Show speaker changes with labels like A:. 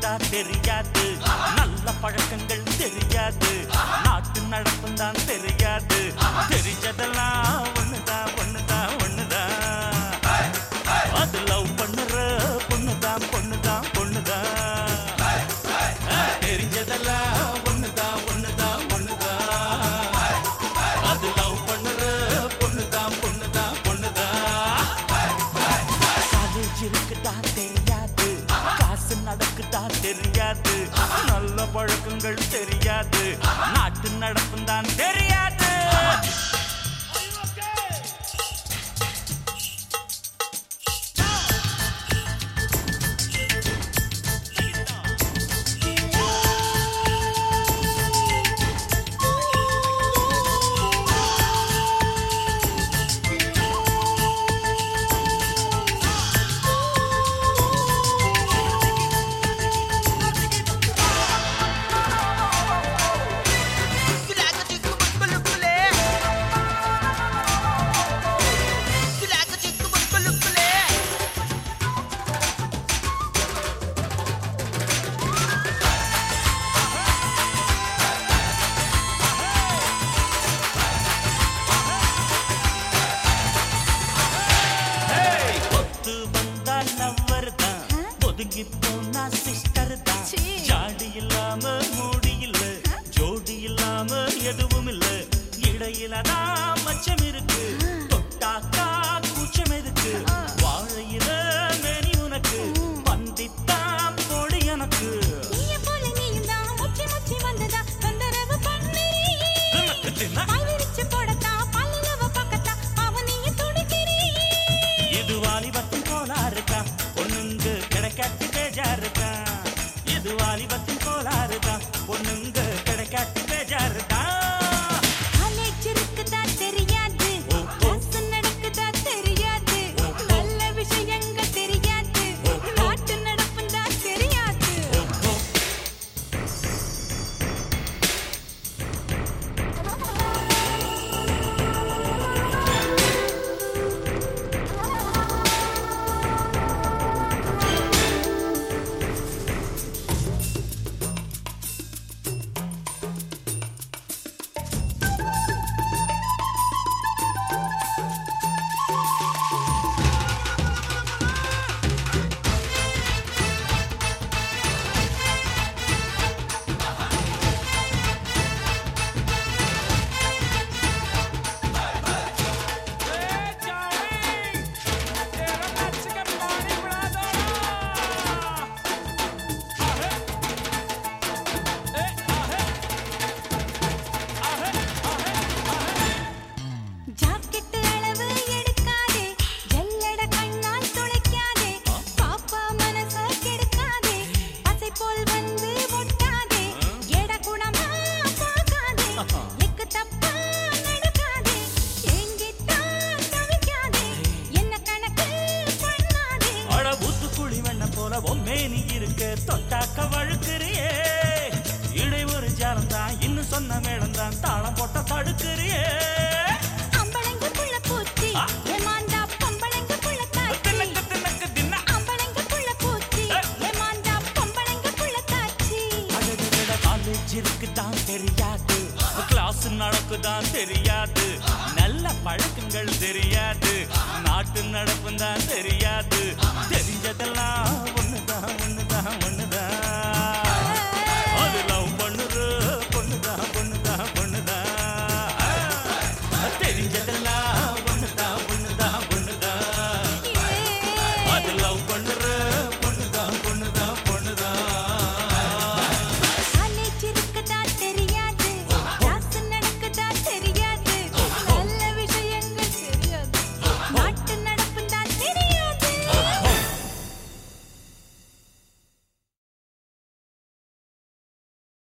A: இருக்குதா தெரியாது நல்ல பழக்கங்கள் தெரியாது நாட்டு நடப்பும் தான் தெரியாது தெரிஞ்சதெல்லாம் ஒண்ணுதான் ஒண்ணுதான் ஒண்ணுதான் அது லவ் பண்ணுற பொண்ணுதான் பொண்ணுதான் பொண்ணுதான் தெரிஞ்சதெல்லாம் ஒண்ணுதான் ஒண்ணுதான் ஒண்ணுதான் அது லவ் பண்ணுற பொண்ணுதான் பொண்ணுதான் பொண்ணுதான் காலேஜ் இருக்குதா தெரியாது காசு நடக்குதா தெரியாது நல்ல பழக்கங்கள் தெரியாது நாட்டு நடப்பும் தான் தெரியாது ஒத்து வந்தா லவ்வர் தான் ஒதுங்கி போனா சிஸ்டர் தான்
B: சீ.
A: ஜாடி இல்லாம மூடி இல்ல ஜோடி இல்லாம எதுவும் இல்ல இடையில தான் மச்சம் இருக்கு தொட்டாக்கா கூச்சம் இருக்கு வாழையில மேனி உனக்கு பந்தித்தான் போடி எனக்கு
B: நீய போல நீயும் தான் முச்சி முச்சி வந்ததா தொந்தரவு பண்ணுறீ
A: தினக்கு தின
B: பால் விரிச்சு போடத்தா பல்லுலவ பக்கத்தா அவன் நீய துடிக்கிறீ
A: இது வாலிபத்தின் கோளாறுதா பொண்ணுங்க கிடைக்காட்டி பேஜாருதா இது வாலிபத்தின் கோளாறுதா பொண்ணுங்க கிடைக்காட்டி பேஜாருதா
B: காலேஜ் இருக்குதா தெரியாது
A: ஓ, ஓ.
B: கிளாஸ் நடக்குதா தெரியாது
A: ஓ, ஓ.
B: நல்ல விஷயங்கள் தெரியாது
A: ஓ, ஓ.
B: நாட்டு நடப்பும் தான் தெரியாது ஜாக்கெட் அளவு எடுக்காதே ஜல்லட கண்ணால் துளைக்காதே பாப்பா மனச கெடுக்காதே பசை போல் வந்து ஒட்டாதே எட குணமா பார்க்காதே எக்கு தப்பா நடக்காதே எங்கித்தான் தவிக்காதே என்ன கணக்கு பண்ணாதே
A: அட ஊத்துக்குழி வெண்ண போல பொம்மேனி இருக்க தொட்டாக்க வழுக்கிறியே இடை ஒரு ஜாலம் தான் இன்னும் சொன்ன மேடம் தான் தாளம் போட்ட தடுக்கிறியே
B: அம்பளங்க புள்ள பூச்சி
A: ஆ.
B: ஏமாந்தா பொம்பளங்க புள்ள காச்சி
A: தினக்கு தினக்கு தின
B: அம்பளங்க புள்ள பூச்சி
A: ஏ.
B: ஏமாந்தா பொம்பளங்க புள்ள காச்சி
A: அடடடட காலேஜ் இருக்குதான் தெரியாது கிளாஸ் நடக்குதான் தெரியாது நல்ல பழக்கங்கள் தெரியாது நாட்டு நடப்பும் தான் தெரியாது தெரிஞ்சதெல்லாம் ஒண்ணுதான் ஒண்ணுதான் ஒண்ணுதான் அது லவ் பண்ணுற பொண்ணுதான் பொண்ணுதான் பொண்ணுதான் தெரிஞ்சதெல்லாம்